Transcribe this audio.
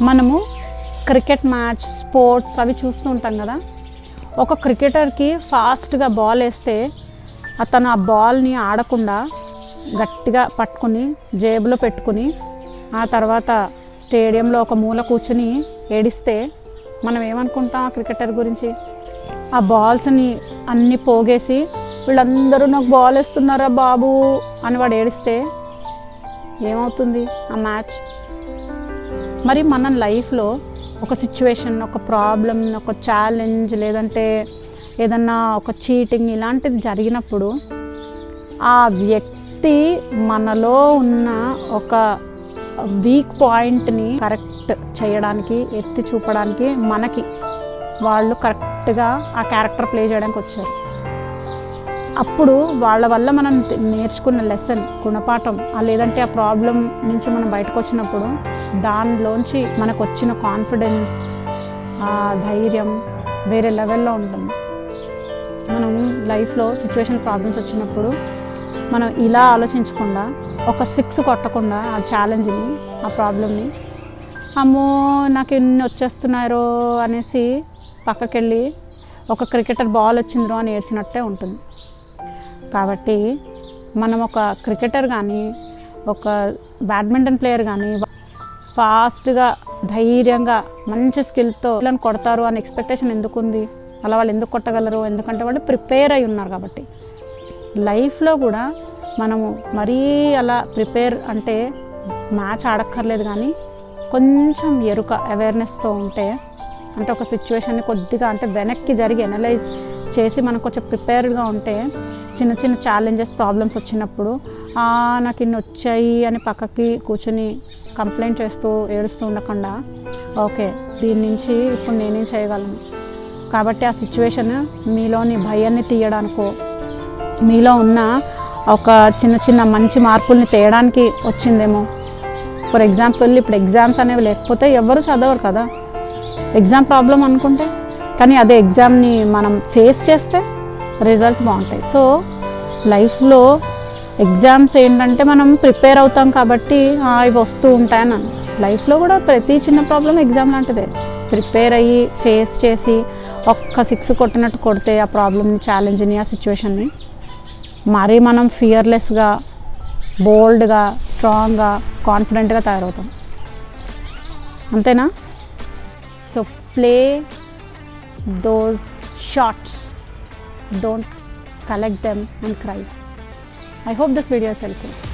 మనము cricket match sports అవి చూస్తూ ఉంటాం కదా ఒక క్రికెటర్కి ఫాస్ట్గా బాల్ వేస్తే అతను ఆ బాల్ని ఆడకుండా గట్టిగా పట్టుకుని జేబులో పెట్టుకుని ఆ తర్వాత స్టేడియంలో ఒక మూల కూర్చుని ఏడిస్తే మనం ఏమనుకుంటాం ఆ క్రికెటర్ గురించి ఆ బాల్స్ని అన్ని పోగేసి వీళ్ళందరూ నాకు బాల్ వేస్తున్నారా బాబు అని వాడు ఏడిస్తే ఏమవుతుంది ఆ మ్యాచ్ మరి మన లైఫ్లో ఒక సిచ్యువేషన్ ఒక ప్రాబ్లం ఒక ఛాలెంజ్ లేదంటే ఏదన్నా ఒక చీటింగ్ ఇలాంటిది జరిగినప్పుడు ఆ వ్యక్తి మనలో ఉన్న ఒక వీక్ పాయింట్ని కరెక్ట్ చేయడానికి ఎత్తి చూపడానికి మనకి వాళ్ళు కరెక్ట్గా ఆ క్యారెక్టర్ ప్లే చేయడానికి వచ్చారు అప్పుడు వాళ్ళ వల్ల మనం తె- నేర్చుకున్న లెసన్ గుణపాఠం ఆ లేదంటే ఆ ప్రాబ్లం నుంచి మనం బయటకు వచ్చినప్పుడు దానిలోంచి మనకు వచ్చిన కాన్ఫిడెన్స్ ఆ ధైర్యం వేరే లెవెల్లో ఉంటుంది మనం లైఫ్లో సిచ్యువేషన్ ప్రాబ్లమ్స్ వచ్చినప్పుడు మనం ఇలా ఆలోచించకుండా ఒక సిక్స్ కొట్టకుండా ఆ ఛాలెంజ్ని ఆ ప్రాబ్లమ్ని అమ్మో నాకు ఎన్ని వచ్చేస్తున్నారో అనేసి పక్కకెళ్ళి ఒక క్రికెటర్ బాల్ వచ్చిందిరో అని ఏడ్చినట్టే ఉంటుంది కాబట్టి మనం ఒక క్రికెటర్ కానీ ఒక బ్యాడ్మింటన్ ప్లేయర్ కానీ ఫాస్ట్గా ధైర్యంగా మంచి స్కిల్తో వీళ్ళని కొడతారు అని ఎక్స్పెక్టేషన్ ఎందుకు ఉంది అలా వాళ్ళు ఎందుకు కొట్టగలరు ఎందుకంటే వాళ్ళు ప్రిపేర్ అయి ఉన్నారు కాబట్టి లైఫ్లో కూడా మనము మరీ అలా ప్రిపేర్ అంటే మ్యాచ్ ఆడక్కర్లేదు కానీ కొంచెం ఎరుక అవేర్నెస్తో ఉంటే అంటే ఒక సిచ్యువేషన్ని కొద్దిగా అంటే వెనక్కి జరిగి అనలైజ్ చేసి మనం కొంచెం ప్రిపేర్డ్గా ఉంటే చిన్న చిన్న ఛాలెంజెస్ ప్రాబ్లమ్స్ వచ్చినప్పుడు "ఆ, నాకు ఇన్ని వచ్చాయి అని పక్కకి కూర్చుని కంప్లైంట్ చేస్తూ ఏడుస్తూ ఉండకుండా ఓకే దీని నుంచి ఇప్పుడు నేనేం చేయగలను కాబట్టి ఆ సిచ్యువేషన్ మీలోని భయాన్ని తీయడానికో మీలో ఉన్న ఒక చిన్న చిన్న మంచి మార్పుల్ని తేయడానికి వచ్చిందేమో ఫర్ ఎగ్జాంపుల్ ఇప్పుడు ఎగ్జామ్స్ అనేవి లేకపోతే ఎవరు చదవరు కదా ఎగ్జామ్ ప్రాబ్లం అనుకుంటే కానీ అదే ఎగ్జామ్ని మనం ఫేస్ చేస్తే రిజల్ట్స్ బాగుంటాయి సో లైఫ్లో ఎగ్జామ్స్ ఏంటంటే మనం ప్రిపేర్ అవుతాం కాబట్టి "ఆ, ఇవి వస్తూ ఉంటాయని అను లైఫ్లో కూడా ప్రతి చిన్న ప్రాబ్లం ఎగ్జామ్ లాంటిదే ప్రిపేర్ అయ్యి ఫేస్ చేసి ఒక్క సిక్స్ కొట్టినట్టు కొడితే ఆ ప్రాబ్లమ్ని ఛాలెంజ్ని ఆ సిచ్యువేషన్ని మరీ మనం ఫియర్లెస్గా బోల్డ్గా స్ట్రాంగ్గా కాన్ఫిడెంట్గా తయారవుతాం అంతేనా so play those shorts don't collect them and cry I hope this video is helpful